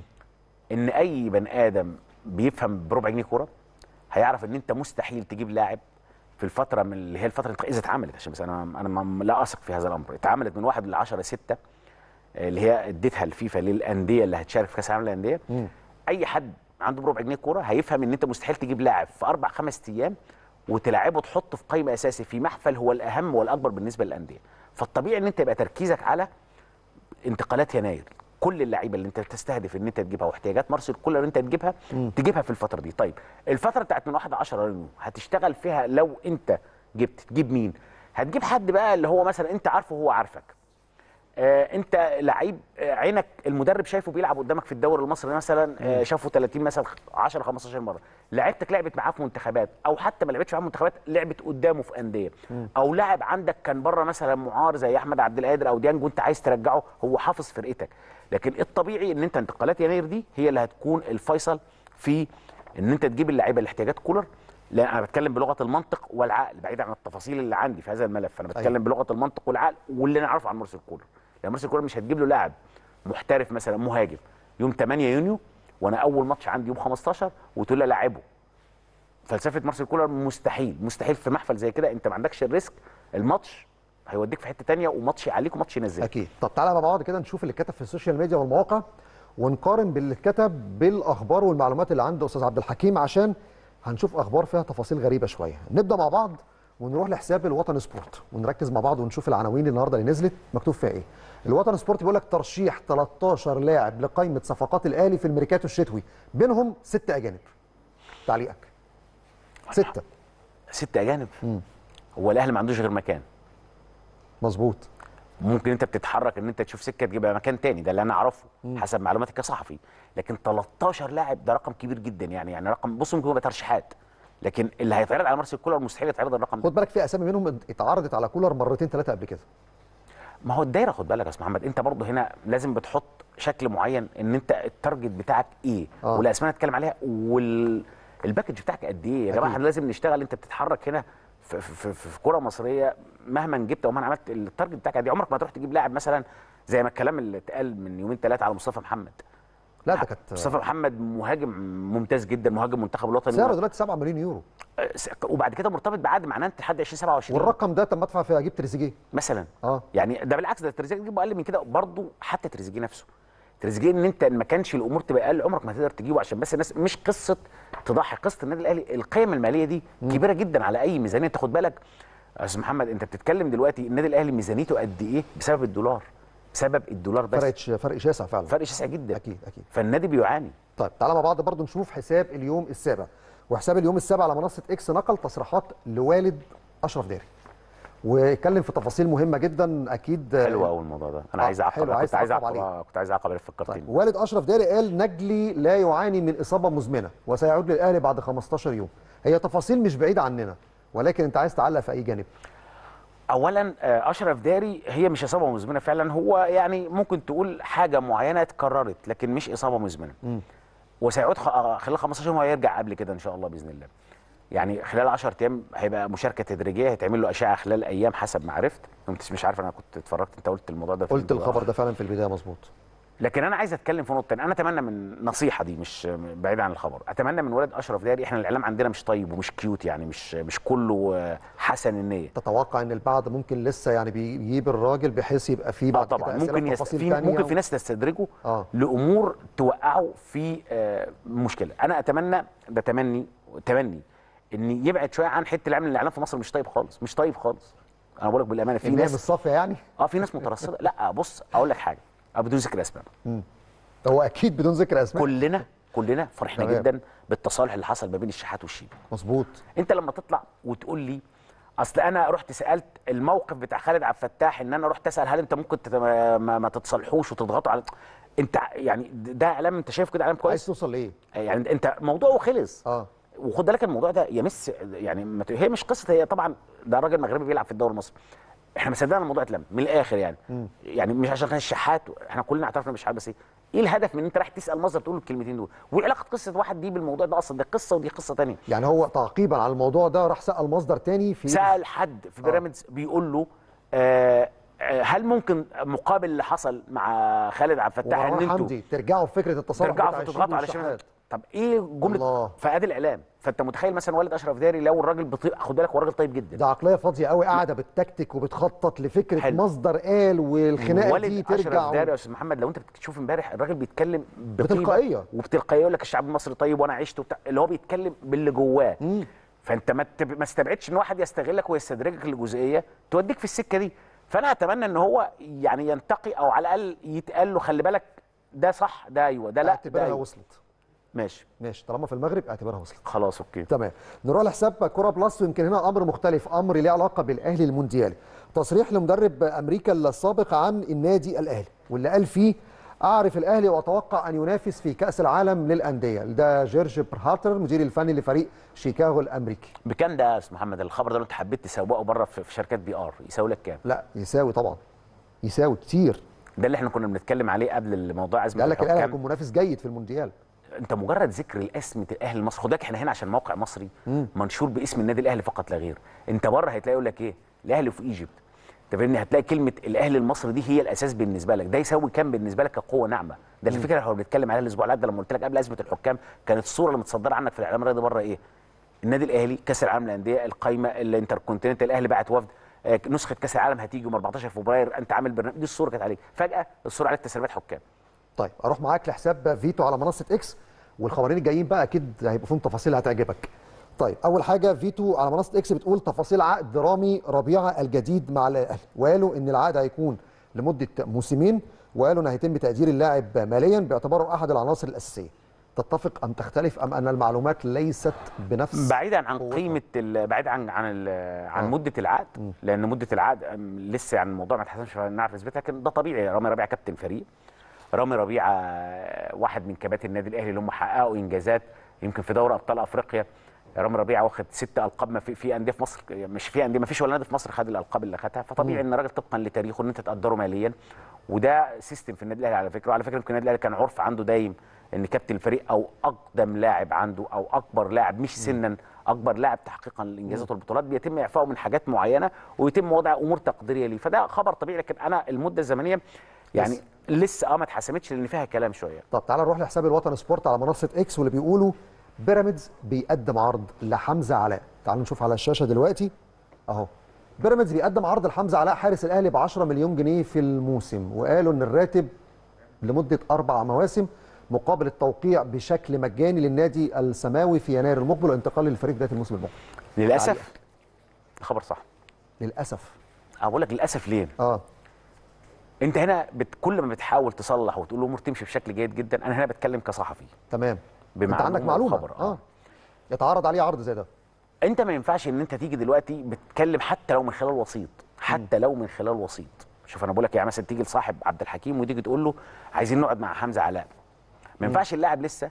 B: ان اي بني ادم بيفهم بربع جنيه كوره هيعرف ان انت مستحيل تجيب لاعب في الفتره من اللي هي الفتره اللي اذا اتعملت عشان بس انا انا ما- لا اثق في هذا الامر اتعملت من 1 ل 10 6 اللي هي اديتها الفيفا للانديه اللي هتشارك في كاس العالم للانديه اي حد عنده بربع جنيه كوره هيفهم ان انت مستحيل تجيب لاعب في اربع خمس ايام وتلعبه تحطه في قائمه اساسي في محفل هو الاهم والاكبر بالنسبه للانديه فالطبيعي ان انت يبقى تركيزك على انتقالات يناير كل اللعيبه اللي انت تستهدف ان انت تجيبها واحتياجات مارسيل كولر انت تجيبها تجيبها في الفتره دي طيب الفتره بتاعت من 1 ل 10 يونيو هتشتغل فيها لو انت جبت تجيب مين هتجيب حد بقى اللي هو مثلا انت عارفه وهو عارفك آه انت لعيب آه عينك المدرب شايفه بيلعب قدامك في الدوري المصري مثلا آه شافه 30 مثلا 10 15 مره لعيبتك لعبت معاه في منتخبات او حتى ما لعبتش معاه في منتخبات لعبت قدامه في انديه او لاعب عندك كان بره مثلا معار زي احمد عبد القادر او ديانج وانت عايز ترجعه هو حافظ فرقتك لكن الطبيعي ان انت انتقالات يناير دي هي اللي هتكون الفيصل في ان انت تجيب اللعيبه اللي احتياجات كولر لا انا بتكلم بلغه المنطق والعقل بعيد عن التفاصيل اللي عندي في هذا الملف انا بتكلم
A: أيوة.
B: بلغه المنطق والعقل واللي نعرفه عن مرسل كولر لان مرسل كولر مش هتجيب له لاعب محترف مثلا مهاجم يوم 8 يونيو وانا اول ماتش عندي يوم 15 وتقول لي لاعبه فلسفه مارسيل كولر مستحيل مستحيل في محفل زي كده انت ما عندكش الريسك الماتش هيوديك في حته تانية وماتش يعليك وماتش ينزلك
A: اكيد طب تعالى مع بعض كده نشوف اللي اتكتب في السوشيال ميديا والمواقع ونقارن باللي اتكتب بالاخبار والمعلومات اللي عند استاذ عبد الحكيم عشان هنشوف اخبار فيها تفاصيل غريبه شويه نبدا مع بعض ونروح لحساب الوطن سبورت ونركز مع بعض ونشوف العناوين النهارده اللي نزلت مكتوب فيها ايه الوطن سبورت بيقول لك ترشيح 13 لاعب لقائمه صفقات الاهلي في الميركاتو الشتوي بينهم ست اجانب تعليقك سته
B: ست اجانب هو الاهلي ما عندوش غير مكان
A: مظبوط
B: ممكن انت بتتحرك ان انت تشوف سكه تجيبها مكان تاني ده اللي انا اعرفه حسب معلوماتي كصحفي لكن 13 لاعب ده رقم كبير جدا يعني يعني رقم بص ممكن يبقى ترشيحات لكن اللي هيتعرض على مارسيل كولر مستحيل يتعرض الرقم ده
A: خد بالك في اسامي منهم اتعرضت على كولر مرتين ثلاثه قبل كده
B: ما هو الدايره خد بالك يا استاذ محمد انت برضه هنا لازم بتحط شكل معين ان انت التارجت بتاعك ايه
A: آه.
B: والاسماء اللي هتكلم عليها والباكج بتاعك قد ايه يا جماعه
A: أكيد.
B: احنا لازم نشتغل انت بتتحرك هنا في, في, في, في كره مصريه مهما جبت او مهما عملت التارجت بتاعك قد ايه عمرك ما تروح تجيب لاعب مثلا زي ما الكلام اللي اتقال من يومين ثلاثه على مصطفى محمد
A: لا ده كانت
B: مصطفى محمد مهاجم ممتاز جدا مهاجم منتخب الوطني
A: سعره دلوقتي 7 مليون يورو
B: آه، وبعد كده مرتبط بعقد مع نانت لحد 2027
A: والرقم ده طب ما ادفع فيه اجيب تريزيجيه
B: مثلا
A: اه
B: يعني ده بالعكس ده تريزيجيه تجيبه اقل من كده برضه حتى تريزيجيه نفسه تريزيجيه ان انت ان ما كانش الامور تبقى اقل عمرك ما تقدر تجيبه عشان بس الناس مش قصه تضحي قصه النادي الاهلي القيم الماليه دي كبيره جدا على اي ميزانيه تاخد بالك يا استاذ محمد انت بتتكلم دلوقتي النادي الاهلي ميزانيته قد ايه بسبب الدولار بسبب الدولار بس
A: فرق فرق شاسع فعلا
B: فرق شاسع جدا
A: اكيد اكيد
B: فالنادي بيعاني
A: طيب تعالى مع بعض برضو نشوف حساب اليوم السابع وحساب اليوم السابع على منصه اكس نقل تصريحات لوالد اشرف داري واتكلم في تفاصيل مهمه جدا اكيد
B: حلو قوي الموضوع ده انا
A: آه،
B: عايز اعقب
A: حلو، عايز
B: كنت عايز
A: تعقب
B: اعقب
A: عليه.
B: آه، كنت عايز اعقب اللي فكرتني
A: طيب والد اشرف داري قال نجلي لا يعاني من اصابه مزمنه وسيعود للاهلي بعد 15 يوم هي تفاصيل مش بعيده عننا ولكن انت عايز تعلق في اي جانب
B: اولا آه، اشرف داري هي مش اصابه مزمنه فعلا هو يعني ممكن تقول حاجه معينه اتكررت لكن مش اصابه مزمنه وسيعود خ- آه، خلال 15 يوم وهيرجع قبل كده ان شاء الله باذن الله يعني خلال 10 ايام هيبقى مشاركه تدريجيه هيتعمل له اشعه خلال ايام حسب ما عرفت انت مش عارف انا كنت اتفرجت انت قلت الموضوع ده في
A: قلت
B: الفيديو.
A: الخبر ده فعلا في البدايه مظبوط
B: لكن انا عايز اتكلم في نقطه تانية انا اتمنى من نصيحه دي مش بعيد عن الخبر اتمنى من ولد اشرف داري احنا الاعلام عندنا مش طيب ومش كيوت يعني مش مش كله آه، حسن النيه
A: تتوقع ان البعض ممكن لسه يعني بيجيب الراجل بحيث يبقى فيه
B: اه
A: بعد
B: طبعا
A: كده أسئلة
B: ممكن يست...
A: وتفاصيل
B: في
A: تانية
B: ممكن
A: و-
B: في ناس تستدرجه
A: آه.
B: لامور توقعه في آه، مشكله انا اتمنى ده تمني تمني ان يبعد شويه عن حته العمل الاعلام في مصر مش طيب خالص مش طيب خالص انا بقول لك بالامانه في
A: ان هي مش
B: ناس
A: صافيه يعني
B: اه في ناس مترصده لا بص اقول لك حاجه أو بدون ذكر اسماء
A: هو اكيد بدون ذكر اسماء
B: كلنا كلنا فرحنا
A: تمام.
B: جدا بالتصالح اللي حصل ما بين الشحات والشيبي
A: مظبوط
B: انت لما تطلع وتقول لي اصل انا رحت سالت الموقف بتاع خالد عبد الفتاح ان انا رحت اسال هل انت ممكن تت... ما, ما تتصالحوش وتضغطوا على انت يعني ده اعلام انت شايف كده اعلام
A: عايز
B: كويس
A: توصل لايه
B: يعني انت موضوعه خلص
A: اه
B: وخد بالك الموضوع ده يمس يعني ما ت- هي مش قصه هي طبعا ده راجل مغربي بيلعب في الدوري المصري احنا ما صدقنا الموضوع اتلم من الاخر يعني يعني مش عشان كان الشحات احنا كلنا اعترفنا بالشحات بس ايه ايه الهدف من ان انت رايح تسال مصدر تقول له الكلمتين دول والعلاقه قصه واحد دي بالموضوع ده اصلا ده قصه ودي قصه ثانيه
A: يعني هو تعقيبا على الموضوع ده راح سال مصدر تاني في
B: سال حد في بيراميدز بيقول له آه آه، هل ممكن مقابل اللي حصل مع خالد عبد الفتاح ان
A: ومروان
B: انتوا
A: حمدي ترجعوا في فكره التصالح
B: ترجعوا
A: بتاع
B: في
A: الشيبي
B: تضغطوا على
A: والشحات.
B: شمال طب ايه جمله
A: الله.
B: فادي الاعلام فانت متخيل مثلا والد اشرف داري لو الراجل بطيء خد بالك هو راجل طيب جدا
A: ده عقليه فاضيه قوي قاعده بتكتك وبتخطط لفكره
B: حلو.
A: مصدر قال والخناقه دي
B: والد
A: ترجع
B: اشرف
A: و...
B: داري يا استاذ محمد لو انت بتشوف امبارح الراجل بيتكلم بطيبة
A: بتلقائية.
B: وبتلقائيه يقول لك الشعب المصري طيب وانا عشت وبتاع اللي هو بيتكلم باللي جواه فانت ما تب- ما استبعدش ان واحد يستغلك ويستدرجك لجزئيه توديك في السكه دي فانا اتمنى ان هو يعني ينتقي او على الاقل يتقال له خلي بالك ده صح ده ايوه ده لا ده
A: اعتبرها
B: أيوة.
A: وصلت
B: ماشي
A: ماشي طالما في المغرب اعتبرها وصلت
B: خلاص اوكي
A: تمام نروح لحساب كوره بلس ويمكن هنا امر مختلف امر ليه علاقه بالاهلي المونديالي تصريح لمدرب امريكا السابق عن النادي الاهلي واللي قال فيه اعرف الاهلي واتوقع ان ينافس في كاس العالم للانديه ده جيرج برهاتر المدير الفني لفريق شيكاغو الامريكي
B: بكام ده يا استاذ محمد الخبر ده لو انت حبيت تسوقه بره في في شركات بي ار يساوي لك كام
A: لا يساوي طبعا يساوي كتير
B: ده اللي احنا كنا بنتكلم عليه قبل الموضوع ازمه
A: قال لك الاهلي
B: الحكام.
A: هيكون منافس جيد في المونديال
B: انت مجرد ذكر الاسم الاهلي المصري خد بالك احنا هنا عشان موقع مصري منشور باسم النادي الاهلي فقط لا غير انت بره هتلاقي يقول لك ايه الاهلي في ايجيبت انت فاهمني هتلاقي كلمه الاهلي المصري دي هي الاساس بالنسبه لك ده يساوي كام بالنسبه لك كقوه ناعمه ده الفكره اللي احنا بنتكلم عليها الاسبوع اللي عدى لما قلت لك قبل ازمه الحكام كانت الصوره اللي متصدره عنك في الاعلام الرياضي بره ايه النادي الاهلي كاس العالم للانديه القايمه الانتركونتيننتال الاهلي بعت وفد آه، نسخه كاس العالم هتيجي يوم 14 فبراير انت عامل برنامج دي الصوره كانت عليك فجاه الصوره عليك تسريبات حكام
A: طيب اروح معاك لحساب فيتو على منصه اكس والخبرين الجايين بقى اكيد هيبقوا فيهم تفاصيل هتعجبك طيب اول حاجه فيتو على منصه اكس بتقول تفاصيل عقد رامي ربيعه الجديد مع الاهلي وقالوا ان العقد هيكون لمده موسمين وقالوا ان هيتم تقدير اللاعب ماليا باعتباره احد العناصر الاساسيه تتفق ام تختلف ام ان المعلومات ليست بنفس
B: بعيدا عن
A: قوتها.
B: قيمه ال- بعيد عن عن ال- عن
A: آه.
B: مده العقد لان مده العقد أم، لسه يعني الموضوع ما اتحسمش فنعرف نسبتها لكن ده طبيعي رامي ربيعه كابتن فريق رامي ربيعه واحد من كباتن النادي الاهلي اللي هم حققوا انجازات يمكن في دوري ابطال افريقيا رامي ربيعه واخد ست القاب ما في في انديه في مصر مش في انديه ما فيش ولا نادي في مصر خد الالقاب اللي خدها فطبيعي ان الراجل طبقا لتاريخه ان انت تقدره ماليا وده سيستم في النادي الاهلي على فكره وعلى فكره يمكن النادي الاهلي كان عرف عنده دايم ان كابتن الفريق او اقدم لاعب عنده او اكبر لاعب مش سنا اكبر لاعب تحقيقا للانجازات والبطولات بيتم اعفائه من حاجات معينه ويتم وضع امور تقديريه ليه فده خبر طبيعي لكن انا المده الزمنيه يعني
A: بس-
B: لسه اه ما اتحسمتش لان فيها كلام شويه
A: طب تعالى نروح لحساب الوطن سبورت على منصه اكس واللي بيقولوا بيراميدز بيقدم عرض لحمزه علاء تعالوا نشوف على الشاشه دلوقتي اهو بيراميدز بيقدم عرض لحمزه علاء حارس الاهلي ب 10 مليون جنيه في الموسم وقالوا ان الراتب لمده اربع مواسم مقابل التوقيع بشكل مجاني للنادي السماوي في يناير المقبل والانتقال للفريق بدايه الموسم المقبل
B: للاسف الخبر صح
A: للاسف
B: اقول لك للاسف ليه
A: اه
B: انت هنا بت... كل ما بتحاول تصلح وتقول الامور تمشي بشكل جيد جدا انا هنا بتكلم كصحفي
A: تمام
B: بمعلومة
A: انت عندك معلومه
B: وخبر،
A: اه
B: آه.
A: يتعرض عليه عرض زي ده
B: انت ما ينفعش ان انت تيجي دلوقتي بتتكلم حتى لو من خلال وسيط حتى لو من خلال وسيط شوف انا بقول لك يعني مثلا تيجي لصاحب عبد الحكيم وتيجي تقول له عايزين نقعد مع حمزه علاء ما ينفعش اللاعب لسه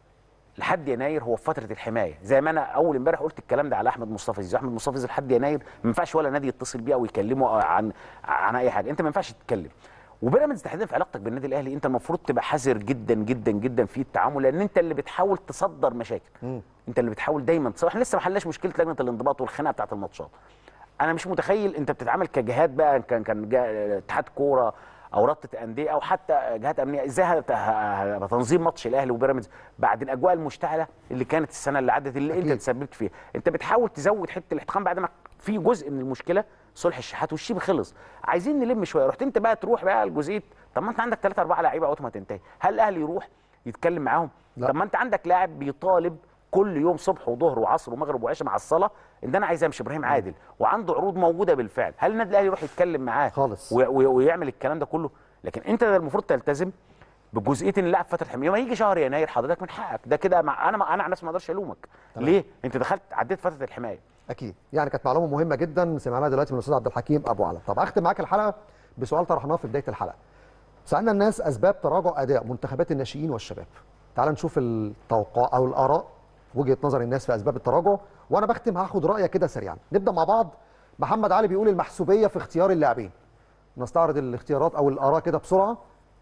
B: لحد يناير هو في فتره الحمايه زي ما انا اول امبارح قلت الكلام ده على احمد مصطفى زيزو احمد مصطفى زيزو لحد يناير ما ينفعش ولا نادي يتصل بيه او يكلمه عن عن اي حاجه انت ما ينفعش تتكلم وبيراميدز تحديدا في علاقتك بالنادي الاهلي انت المفروض تبقى حذر جدا جدا جدا في التعامل لان انت اللي بتحاول تصدر مشاكل انت اللي بتحاول دايما تصدر احنا لسه ما حلناش مشكله لجنه الانضباط والخناقه بتاعه الماتشات انا مش متخيل انت بتتعامل كجهات بقى كان كان جا- اتحاد كوره او رابطه انديه او حتى جهات امنيه ازاي هت- ه- هيبقى تنظيم ماتش الاهلي وبيراميدز بعد الاجواء المشتعله اللي كانت السنه اللي عدت اللي
A: أكيد.
B: انت تسببت فيها انت بتحاول تزود حته الاحتقان بعد ما في جزء من المشكله صلح الشحات والشيب خلص عايزين نلم شويه رحت انت بقى تروح بقى لجزئيه طب ما انت عندك ثلاثة أربعة لعيبه اوقات ما تنتهي هل الاهلي يروح يتكلم معاهم
A: لا.
B: طب ما انت عندك لاعب بيطالب كل يوم صبح وظهر وعصر ومغرب وعشاء مع الصلاه ان انا عايز امشي ابراهيم عادل وعنده عروض موجوده بالفعل هل النادي الاهلي يروح يتكلم معاه
A: خالص.
B: و- و- ويعمل الكلام ده كله لكن انت المفروض تلتزم بجزئيه ان اللاعب فتره حمايه ما يجي شهر يناير حضرتك من حقك ده كده مع انا انا عن نفسي ما اقدرش الومك
A: تمام.
B: ليه انت دخلت عديت فتره الحمايه
A: اكيد يعني كانت معلومه مهمه جدا سمعناها دلوقتي من الاستاذ عبد الحكيم ابو علم طب اختم معاك الحلقه بسؤال طرحناه في بدايه الحلقه سالنا الناس اسباب تراجع اداء منتخبات الناشئين والشباب تعال نشوف التوقع او الاراء وجهه نظر الناس في اسباب التراجع وانا بختم هاخد رايك كده سريعا نبدا مع بعض محمد علي بيقول المحسوبيه في اختيار اللاعبين نستعرض الاختيارات او الاراء كده بسرعه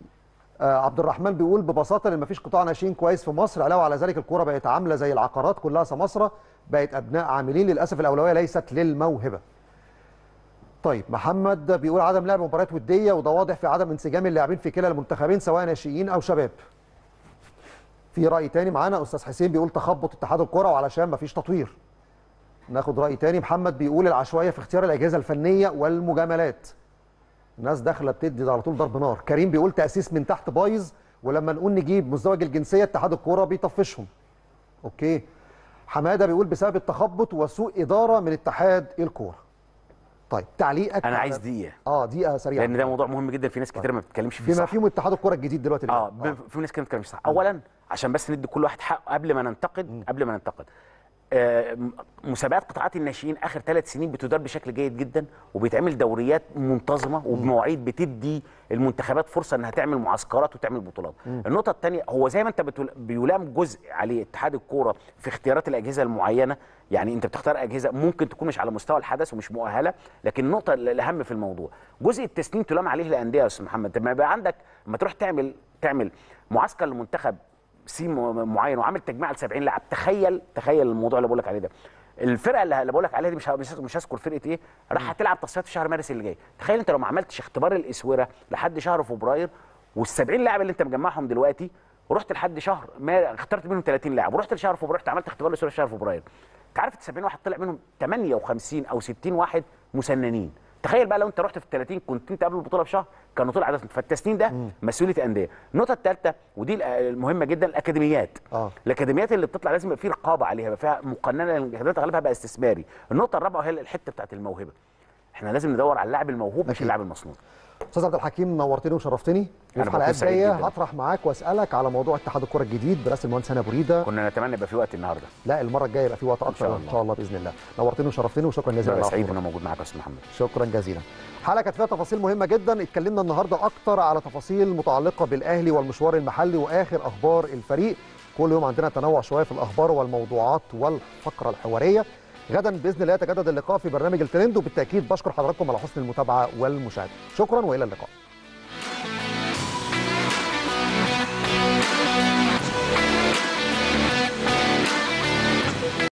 A: آه عبد الرحمن بيقول ببساطه ان مفيش قطاع ناشئين كويس في مصر علاوه على ذلك الكوره بقت عامله زي العقارات كلها سماسره بقت ابناء عاملين للاسف الاولويه ليست للموهبه طيب محمد بيقول عدم لعب مباريات وديه وده واضح في عدم انسجام اللاعبين في كلا المنتخبين سواء ناشئين او شباب في راي تاني معانا استاذ حسين بيقول تخبط اتحاد الكره وعلشان مفيش تطوير ناخد راي تاني محمد بيقول العشوائيه في اختيار الاجهزه الفنيه والمجاملات الناس داخله بتدي ده على طول ضرب نار كريم بيقول تاسيس من تحت بايظ ولما نقول نجيب مزدوج الجنسيه اتحاد الكوره بيطفشهم اوكي حماده بيقول بسبب التخبط وسوء اداره من اتحاد الكوره طيب تعليقك
B: انا
A: على-
B: عايز دقيقه
A: اه دقيقه سريعه
B: لان ده موضوع مهم جدا في ناس كتير ما بتتكلمش فيه
A: بما
B: صح
A: فيهم اتحاد الكوره الجديد دلوقتي اللي
B: اه
A: جاي.
B: ب- في ناس كده ما بتتكلمش صح اولا عشان بس ندي كل واحد حقه قبل ما ننتقد قبل ما ننتقد آه، م- مسابقات قطاعات الناشئين اخر ثلاث سنين بتدار بشكل جيد جدا وبيتعمل دوريات منتظمه وبمواعيد بتدي المنتخبات فرصه انها تعمل معسكرات وتعمل بطولات. النقطه الثانيه هو زي ما انت بتقول بيلام جزء عليه اتحاد الكوره في اختيارات الاجهزه المعينه يعني انت بتختار اجهزه ممكن تكون مش على مستوى الحدث ومش مؤهله لكن النقطه ال- الاهم في الموضوع جزء التسنين تلام عليه الانديه يا استاذ محمد لما يبقى عندك لما تروح تعمل تعمل معسكر لمنتخب سي م- معين وعامل تجميع ل 70 لاعب تخيل تخيل الموضوع اللي بقول لك عليه ده الفرقه اللي اللي بقول لك عليها دي مش ه- مش مش هذكر فرقه ايه راح هتلعب تصفيات في شهر مارس اللي جاي تخيل انت لو ما عملتش اختبار الاسوره لحد شهر فبراير وال70 لاعب اللي انت مجمعهم دلوقتي ورحت لحد شهر ما اخترت منهم 30 لاعب ورحت لشهر فبراير رحت عملت اختبار الاسوره في شهر فبراير انت عارف ال 70 واحد طلع منهم 58 او 60 واحد مسننين تخيل بقى لو انت رحت في ال 30 كنت انت قبل البطوله بشهر كانوا طلع عدد فالتسنين ده مسؤوليه انديه النقطه الثالثه ودي ال- المهمه جدا الاكاديميات
A: اه
B: الاكاديميات اللي بتطلع لازم يبقى في رقابه عليها يبقى فيها مقننه لان الاكاديميات اغلبها بقى استثماري النقطه الرابعه وهي الحته بتاعت الموهبه احنا لازم ندور على اللاعب الموهوب مش
A: أكيد.
B: اللاعب المصنوع
A: استاذ عبد الحكيم نورتني وشرفتني
B: أنا
A: وفي
B: بكون
A: حلقات
B: سعيد
A: جايه
B: جداً.
A: هطرح معاك واسالك على موضوع اتحاد الكوره الجديد برئاسه المهندس هاني ابو ريده
B: كنا نتمنى يبقى في وقت النهارده
A: لا المره الجايه يبقى في وقت اكتر
B: شاء
A: ان
B: الله.
A: شاء الله باذن الله نورتني وشرفتني وشكرا جزيلا
B: ببقى
A: على
B: سعيد
A: حضورك.
B: ان انا موجود معاك يا استاذ محمد
A: شكرا جزيلا حلقه كانت فيها تفاصيل مهمه جدا اتكلمنا النهارده اكتر على تفاصيل متعلقه بالاهلي والمشوار المحلي واخر اخبار الفريق كل يوم عندنا تنوع شويه في الاخبار والموضوعات والفقره الحواريه غدا باذن الله يتجدد اللقاء في برنامج الترند وبالتاكيد بشكر حضراتكم على حسن المتابعه والمشاهده شكرا والى اللقاء